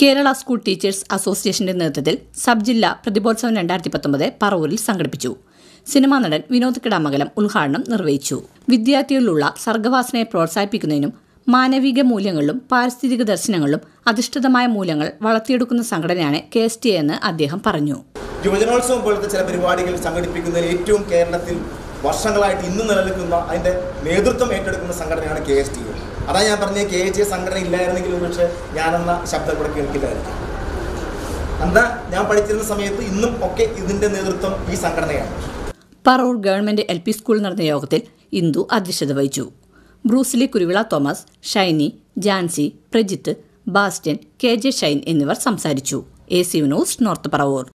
Kerala school teachers അസോസിയേഷന്റെ നേതൃത്വത്തിൽ sub ജില്ലാ പ്രതിഭോത്സവം രണ്ടായിരത്തി പത്തൊമ്പത് പറവൂരിൽ സംഘടിപ്പിച്ചു സിനിമാ നടൻ വിനോദ് കിടാമംഗലം ഉദ്ഘാടനം നിർവഹിച്ചു വിദ്യാർത്ഥികളിലുള്ള സർഗവാസനയെ പ്രോത്സാഹിപ്പിക്കുന്നതിനും മാനവിക മൂല്യങ്ങളിലും പാരിസ്ഥിതിക ദർശനങ്ങളിലും അധിഷ്ഠിതമായ മൂല്യങ്ങൾ വളർത്തിയെടുക്കുന്ന സംഘടനയാണ് കെ എസ് ടി എന്ന് അദ്ദേഹം പറഞ്ഞു യുവജനോത്സവം പോലത്തെ ചില പരിപാടികൾ സംഘടിപ്പിക്കുന്നതിൽ ഏറ്റവും കേരളത്തിൽ വർഷങ്ങളായിട്ട് ഇന്ന് നിലനിൽക്കുന്ന അതിൻ്റെ നേതൃത്വം ഏറ്റെടുക്കുന്ന സംഘടനയാണ് കെ എസ് ടി യു അതാ ഞാൻ പറഞ്ഞ കെ എച്ച് സംഘടന ഇല്ലായിരുന്നെങ്കിൽ പക്ഷേ ഞാനെന്ന ശബ്ദം ഇവിടെ കേൾക്കില്ലായിരിക്കും അന്ന് ഞാൻ പഠിച്ചിരുന്ന സമയത്ത് ഇന്നും ഒക്കെ ഇതിൻ്റെ നേതൃത്വം ഈ സംഘടനയാണ് പറവൂർ ഗവൺമെന്റ് എൽ പി സ്കൂളിൽ നടന്ന യോഗത്തിൽ ഇന്ദു അധ്യക്ഷത വഹിച്ചു Brucely Kuruvila Thomas Shiny Jancy Prajith Bastian K J Shine എന്നിവർ സംസാരിച്ചു A C news north Paravur